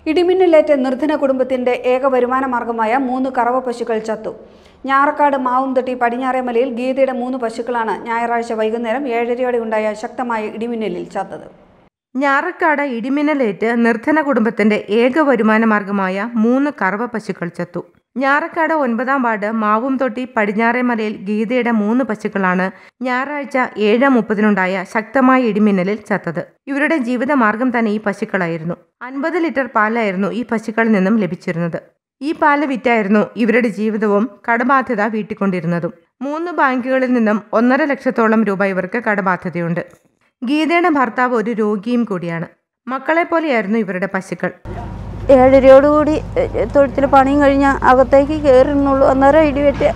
ഇടിമിന്നലേറ്റ് നിർധന കുടുംബത്തിന്റെ ഏക വരുമാന മാർഗമായ മൂന്ന് കറവ പശുക്കൾ ചത്തു ഞാറക്കാട് മാവുംതൊട്ടി പടിഞ്ഞാറേമലയിൽ ഗീതയുടെ മൂന്ന് പശുക്കളാണ് ഞായറാഴ്ച വൈകുന്നേരം ഏഴരയോടെ ഉണ്ടായ ശക്തമായ ഇടിമിന്നലിൽ ചത്തത് ഞാറക്കാട് ഇടിമിന്നലേറ്റ് നിർധന കുടുംബത്തിന്റെ ഏക വരുമാന മാർഗമായ മൂന്ന് കറവ പശുക്കൾ ചത്തു ഞാറക്കാട് ഒൻപതാം വാർഡ് മാവും തൊട്ടി പടിഞ്ഞാറേമലയിൽ ഗീതയുടെ മൂന്ന് പശുക്കളാണ് ഞായറാഴ്ച ഏഴ് മുപ്പതിനുണ്ടായ ശക്തമായ ഇടിമിന്നലിൽ ചത്തത് ഇവരുടെ ജീവിതമാർഗം തന്നെ ഈ പശുക്കളായിരുന്നു അൻപത് ലിറ്റർ പാലായിരുന്നു ഈ പശുക്കളിൽ നിന്നും ലഭിച്ചിരുന്നത് ഈ പാല് വിറ്റായിരുന്നു ഇവരുടെ ജീവിതവും കടബാധ്യത വീട്ടിക്കൊണ്ടിരുന്നതും മൂന്ന് ബാങ്കുകളിൽ നിന്നും ഒന്നര ലക്ഷത്തോളം രൂപ ഇവർക്ക് കടബാധ്യതയുണ്ട് ഗീതയുടെ ഭർത്താവ് ഒരു രോഗിയും കൂടിയാണ് മക്കളെ പോലെയായിരുന്നു ഇവരുടെ പശുക്കൾ ഏഴരയോടുകൂടി തൊഴുത്തിൽ പണിയും കഴിഞ്ഞാൽ അകത്തേക്ക് കയറുന്നുള്ളൂ അന്നേരം ഇടിവെറ്റ്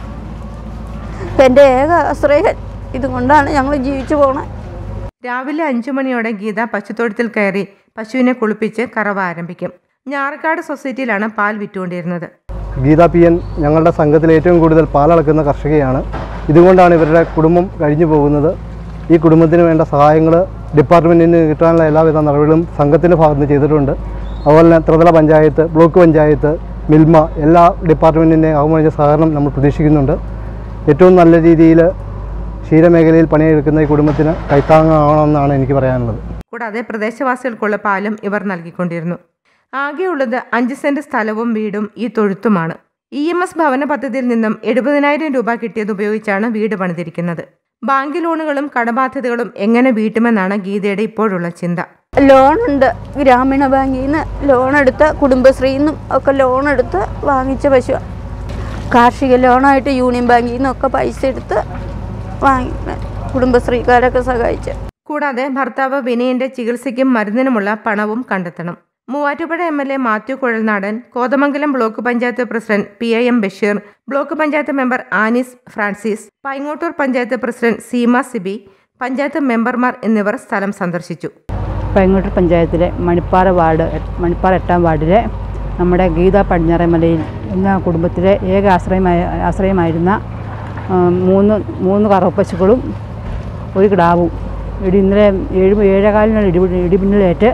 എൻ്റെ ഏക ആശ്രയം ഇതുകൊണ്ടാണ് ഞങ്ങൾ ജീവിച്ചു പോണത് രാവിലെ അഞ്ചു മണിയോടെ ഗീത പശുത്തൊഴുത്തിൽ കയറി പശുവിനെ കുളിപ്പിച്ച് കറവ ആരംഭിക്കും ഞാറക്കാട് സൊസൈറ്റിയിലാണ് പാൽ വിറ്റുകൊണ്ടിരുന്നത് ഗീത പി എൻ ഞങ്ങളുടെ സംഘത്തിൽ ഏറ്റവും കൂടുതൽ പാലളക്കുന്ന കർഷകയാണ് ഇതുകൊണ്ടാണ് ഇവരുടെ കുടുംബം കഴിഞ്ഞു പോകുന്നത് ഈ കുടുംബത്തിന് വേണ്ട സഹായങ്ങൾ ഡിപ്പാർട്ട്മെൻറ്റിന് കിട്ടാനുള്ള എല്ലാവിധ നടപടികളും സംഘത്തിൻ്റെ ഭാഗത്ത് നിന്ന് ചെയ്തിട്ടുണ്ട് അതുപോലെ തന്നെ ത്രിതല പഞ്ചായത്ത് ബ്ലോക്ക് പഞ്ചായത്ത് മിൽമ എല്ലാ ഡിപ്പാർട്ട്മെൻറ്റിൻ്റെ ആകുമ്പോൾ സഹകരണം നമ്മൾ പ്രതീക്ഷിക്കുന്നുണ്ട് ഏറ്റവും നല്ല രീതിയിൽ ക്ഷീരമേഖലയിൽ പണിയെടുക്കുന്ന ഈ കുടുംബത്തിന് കൈത്താങ്ങാവണമെന്നാണ് എനിക്ക് പറയാനുള്ളത് കൂടാതെ പ്രദേശവാസികൾക്കുള്ള പാലും ഇവർ നൽകിക്കൊണ്ടിരുന്നു ആകെയുള്ളത് അഞ്ച് സെന്റ് സ്ഥലവും വീടും ഈ തൊഴുത്തുമാണ് ഇ എം എസ് ഭവന പദ്ധതിയിൽ നിന്നും എഴുപതിനായിരം രൂപ കിട്ടിയത് ഉപയോഗിച്ചാണ് വീട് പണിതിരിക്കുന്നത് ബാങ്ക് ലോണുകളും കടബാധ്യതകളും എങ്ങനെ വീട്ടുമെന്നാണ് ഗീതയുടെ ഇപ്പോഴുള്ള ചിന്ത ലോണുണ്ട് ഗ്രാമീണ ബാങ്കിൽ നിന്ന് ലോൺ എടുത്ത് കുടുംബശ്രീയിൽ നിന്നും ഒക്കെ ലോൺ എടുത്ത് വാങ്ങിച്ച പശു കാർഷിക ലോണായിട്ട് യൂണിയൻ ബാങ്കിൽ നിന്നൊക്കെ പൈസ എടുത്ത് വാങ്ങി കുടുംബശ്രീക്കാരൊക്കെ സഹായിച്ച് കൂടാതെ ഭർത്താവ് വിനയന്റെ ചികിത്സയ്ക്കും മരുന്നിനുമുള്ള പണവും കണ്ടെത്തണം Muvattupuzha M L A Mathew Kuzhalnadan Kothamangalam block panchayat president P I M Basheer block panchayat member Anis Francis Paingottoor panchayat president Seema Siby panchayat മെമ്പർമാർ എന്നിവർ സ്ഥലം സന്ദർശിച്ചു പൈങ്ങോട്ടൂർ പഞ്ചായത്തിലെ മണിപ്പാറ വാർഡ് മണിപ്പാറ എട്ടാം വാർഡിലെ നമ്മുടെ ഗീത പടിഞ്ഞാറമലയിൽ എന്ന കുടുംബത്തിലെ ഏക ആശ്രയമായ ആശ്രയമായിരുന്ന ആ, മൂന്ന് മൂന്ന് കറവപ്പശുക്കളും ഒരു കിടാവും ഇടി ഇന്നലെ ഏഴ് ഏഴേകാലിനാണ് ഇടി ഇടിമിന്നലേറ്റ്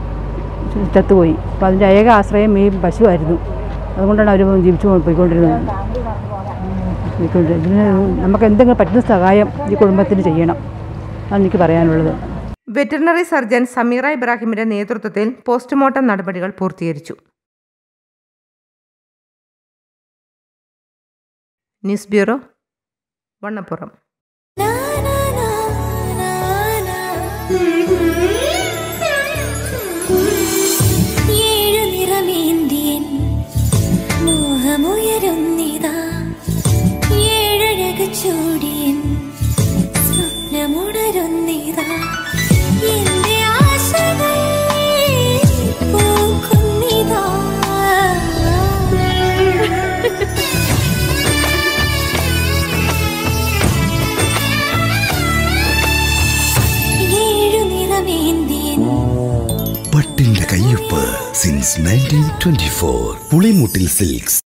ചത്തുപോയി അപ്പോൾ അതിൻ്റെ ഏക ആശ്രയം ഈ പശുവായിരുന്നു അതുകൊണ്ടാണ് അവർ ജീവിച്ചു പോയിക്കൊണ്ടിരുന്നത് പോയിക്കൊണ്ടിരുന്നത്. ഇതിന് നമുക്ക് എന്തെങ്കിലും പറ്റുന്ന സഹായം ഈ കുടുംബത്തിന് ചെയ്യണം അതാണ് എനിക്ക് പറയാനുള്ളത് വെറ്ററിനറി സർജൻ സമീറ ഇബ്രാഹിമിന്റെ നേതൃത്വത്തിൽ പോസ്റ്റ്മോർട്ടം നടപടികൾ പൂർത്തീകരിച്ചു ന്യൂസ് ബ്യൂറോ വണ്ണപ്പുറം ഏഴു നിറമേന്തിയൻ മോഹമുയരുന്നിതാ ഏഴഴക് ചൂടിയൻ സ്വപ്നമുണരുന്നിതാ എന്റെ ആശകൾ പൂക്കുന്നിതാ ഏഴു നിറമേന്തിയൻ പട്ടിന്റെ കയ്യൊപ്പ് since nineteen twenty four Pulimoottil silks